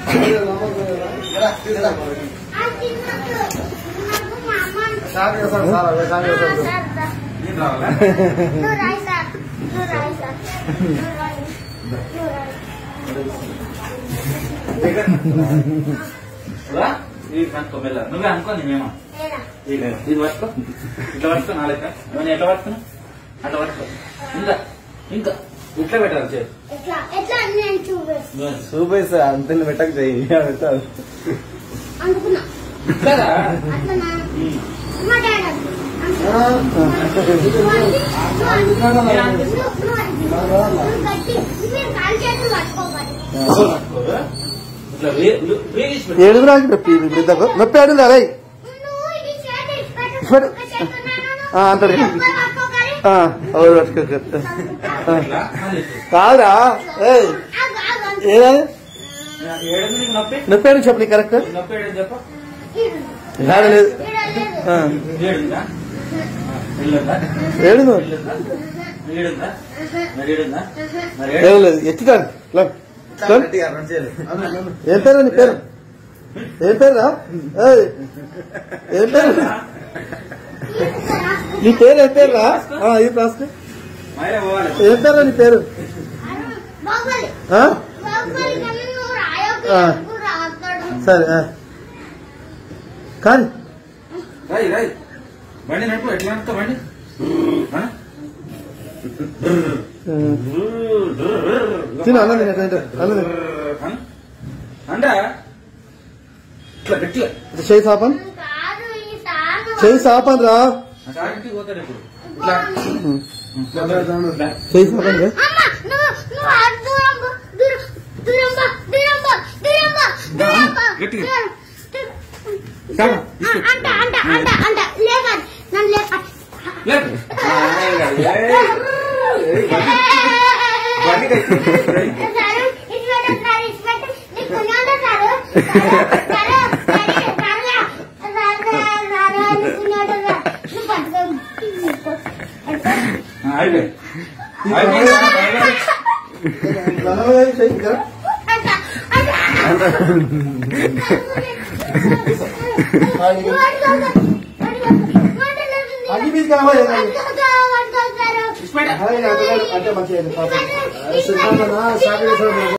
Sir చేస్తాడు sir sir చేస్తాడు నేను రావాలా రా ఇది కనుక్కో మెల్ల నువ్వే అనుకో నేనేమో ఇది ఇది పట్టుకో ఇట్లా పట్టుకో నా లెక్క నేను ఎట్లా పట్టుకున్నా అట్లా పట్టుకో ఇంకా ఇంకా ఇట్లా పెట్టాలి చేతి ఎట్లా ఎట్లా అని నేను చూపిస్తాను చూపిస్తా అంత పెట్టక చెయ్యి పెట్టాలి అనుకున్నా కదా అట్లా నా ఉమ్. మా డాడీ అట్లా. అనుకున్నా. నువ్వు అంది, నువ్వు అంది. నేను అంది. నువ్వు- నువ్వు అంది. నువ్వు గట్టి మీరు కాలు చేతులు పట్టుకోవాలి ఇట్లా వే- వేగేసి పెట్టు. ఏడుగు నాకు నొప్పి పెద్దకు నొప్పి అడుగు అరే నువ్వు ఇది చేతి ఇటు పెట్టు. పెట్టు. ఒక చేతి ఉన్నాను. ఆ, అంటాడు. ఎవ్వరు పట్టుకోవాలి. ఎవరు పట్టుకోక ఇట్లా, మళ్ళీ ఇట్లా. కాదురా ఏయ్ ఆగు, ఆగు, ఆగు. ఏదని ఏడుంది నీకు నొప్పి నొప్పి అని చెప్పు నీ కరెక్ట్ నొప్పి ఏడని చెప్పు ఈడు. ఏడ లేదు ఈడ లేదు. ఆ, ఏడుందా ఇల్లుందా ఏడుగు ఇల్లుందా ఈడుందా మరి ఈడుందా మరి ఏం లేదు ఎత్తుతాను ఏం పేరు నీ పేరు ఏం పేరురా ఏయ్, ఏం పేరు నీ పేరు ఏం పేరురా ఆ, ఇది రాసుకో మైరా పోవాలి ఏం పేరు నీ పేరు బాహుబలి. ఆ? బాహుబలి కన్నా నువ్వు రాయొద్దు. ఆ. ఎందుకు రాస్తాడు? సరే ఆ. కానీ రై రై బండి నడుపు ఎట్లా నడుపుతావు బండి ఆ? ఉమ్, తిను అన్నం తిను అన్నం తిను, అన్నం తిను. అన్? అండా ఇట్లా గట్టిగా చేయి సాపన్ కాదు ఈ సారు. చేయి సాపన్ రా ఆ సాగింటికి పోతాడు ఇప్పుడు ఇట్లా ఉమ్, ఇట్లా. చేయి సాపన్ రా అమ్మ, నువ్వు నువ్వు ఆడు దూరం పో, దూరం దూరం పో, దూరం పో, దూరం పో, దూరం పో, గట్టిగా. దూరం. దూరం. సాగు, ఆ, ఇసుకో. అంట అంట అంట అంట లేపాలి నన్ను లేపాలి లేదు. ఆ, ఏయ్, ఏయ్, ఏయ్, బండి. బండి కట్టి. రేయ్. సారు, ఇటు పెట్టు, సారు, ఇటు పెట్టు. నీకు పుణ్యం ఉందా, sir? Sir, sir, sir, sir, sir, sir, నీకు పుణ్యం ఉందా, సారు? నువ్వు పట్టుకో. పట్టుకో. ఆ, అయిపోయి. అయిపోయింది. అయిపోయింది. చేయి కదా అంట, అంట. నువ్వు పట్టుకో, పట్టుకో. మాటలు అగ్గి మీద కావాలి పట్టుకో, పట్టుకో, సారు. ఇచ్చిపెట్టు. అంటే మంచిగా పట్టుకో. సాగు